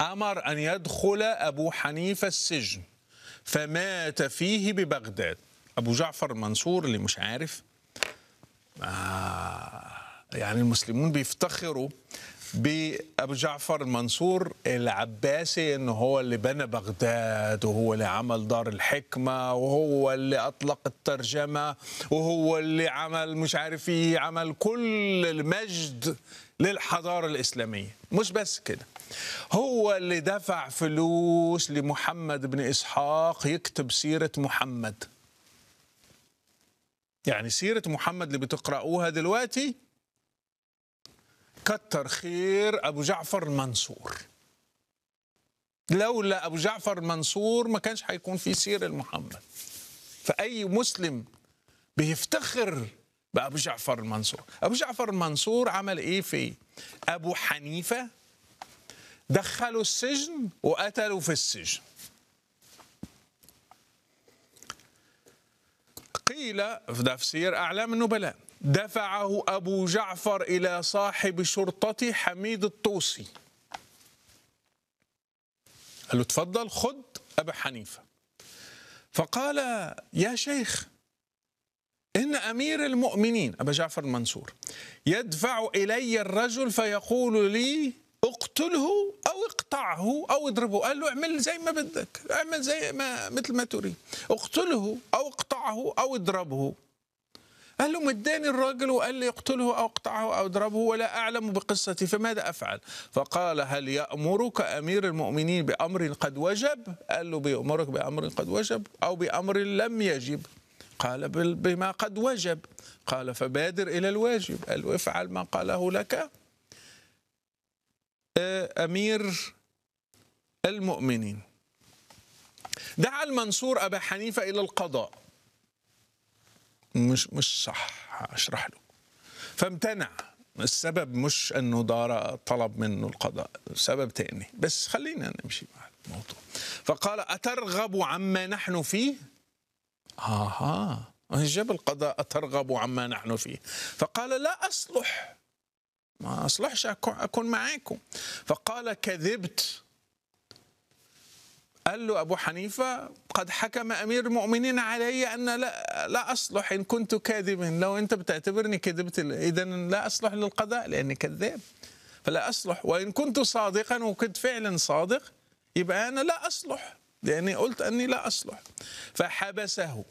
أمر أن يدخل أبو حنيفة السجن فمات فيه ببغداد أبو جعفر المنصور اللي مش عارف آه يعني المسلمون بيفتخروا بأبو جعفر المنصور العباسي إنه هو اللي بنى بغداد وهو اللي عمل دار الحكمة وهو اللي أطلق الترجمة وهو اللي عمل مش عارف إيه عمل كل المجد للحضارة الإسلامية مش بس كده هو اللي دفع فلوس لمحمد بن إسحاق يكتب سيرة محمد يعني سيرة محمد اللي بتقرأوها دلوقتي كتر خير أبو جعفر المنصور لولا أبو جعفر المنصور ما كانش هيكون في سيرة محمد فأي مسلم بيفتخر بأبو جعفر المنصور أبو جعفر المنصور عمل إيه في أبو حنيفة دخلوا السجن وقتلوا في السجن قيل في تفسير أعلام النبلاء دفعه أبو جعفر إلى صاحب شرطته حميد الطوسي قال له تفضل خد أبا حنيفة فقال يا شيخ إن أمير المؤمنين أبا جعفر المنصور يدفع إلي الرجل فيقول لي اقتله أو اقطعه أو اضربه قال له اعمل زي ما بدك اعمل زي ما مثل ما تريد اقتله أو اقطعه أو اضربه قال له مداني الراجل وقال لي اقتله او اقطعه او اضربه ولا اعلم بقصتي فماذا افعل؟ فقال هل يامرك امير المؤمنين بامر قد وجب؟ قال له بيامرك بامر قد وجب او بامر لم يجب؟ قال بما قد وجب قال فبادر الى الواجب قال له افعل ما قاله لك امير المؤمنين دعا المنصور ابا حنيفه الى القضاء مش مش صح اشرح له فامتنع السبب مش انه دار طلب منه القضاء سبب تاني بس خلينا نمشي مع الموضوع فقال اترغب عما نحن فيه اها جاب القضاء اترغب عما نحن فيه فقال لا اصلح ما اصلحش اكون معاكم فقال كذبت قال له أبو حنيفة قد حكم أمير المؤمنين علي أن لا, لا أصلح إن كنت كاذبا لو أنت بتعتبرني كذبت إذا لا أصلح للقضاء لأني كذاب فلا أصلح وإن كنت صادقا وكنت فعلا صادق يبقى أنا لا أصلح لأني قلت أني لا أصلح فحبسه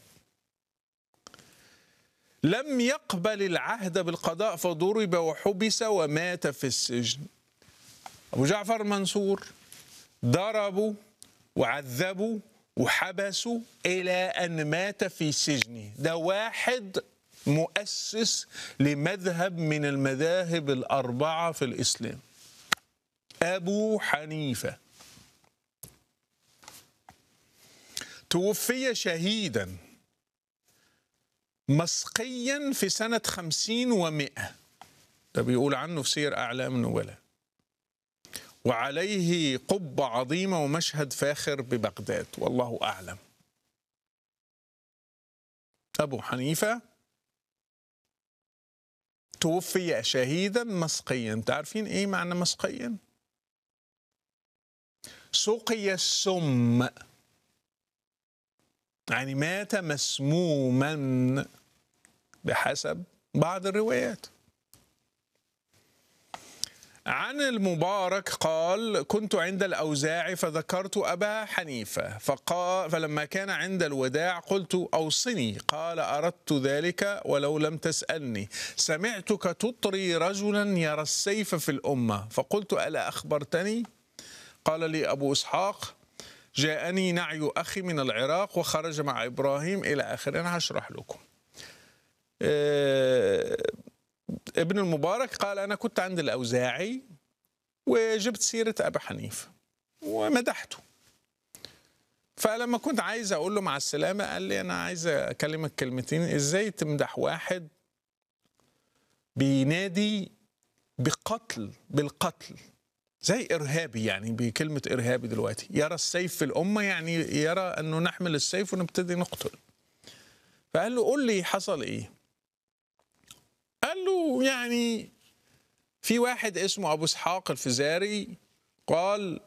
لم يقبل العهد بالقضاء فضرب وحبس ومات في السجن أبو جعفر منصور ضربوا وعذبوا وحبسوا إلى أن مات في سجنه ده واحد مؤسس لمذهب من المذاهب الأربعة في الإسلام أبو حنيفة توفي شهيدا مسقيا في سنة خمسين ومئة ده بيقول عنه في سير أعلام النبلاء وعليه قبة عظيمة ومشهد فاخر ببغداد والله أعلم أبو حنيفة توفي شهيدا مسقيا تعرفين إيه معنى مسقيا سقي السم يعني مات مسموما بحسب بعض الروايات عن المبارك قال كنت عند الأوزاع فذكرت أبا حنيفة فقال فلما كان عند الوداع قلت أوصني قال أردت ذلك ولو لم تسألني سمعتك تطري رجلا يرى السيف في الأمة فقلت ألا أخبرتني قال لي أبو إسحاق جاءني نعي أخي من العراق وخرج مع إبراهيم إلى آخره أنا هشرح لكم أه ابن المبارك قال أنا كنت عند الأوزاعي وجبت سيرة أبا حنيفة ومدحته فلما كنت عايز أقول له مع السلامة قال لي أنا عايز أكلمك كلمتين إزاي تمدح واحد بينادي بقتل بالقتل زي إرهابي يعني بكلمة إرهابي دلوقتي يرى السيف في الأمة يعني يرى أنه نحمل السيف ونبتدي نقتل فقال له قول لي حصل إيه قال له يعني في واحد اسمه ابو اسحاق الفزاري قال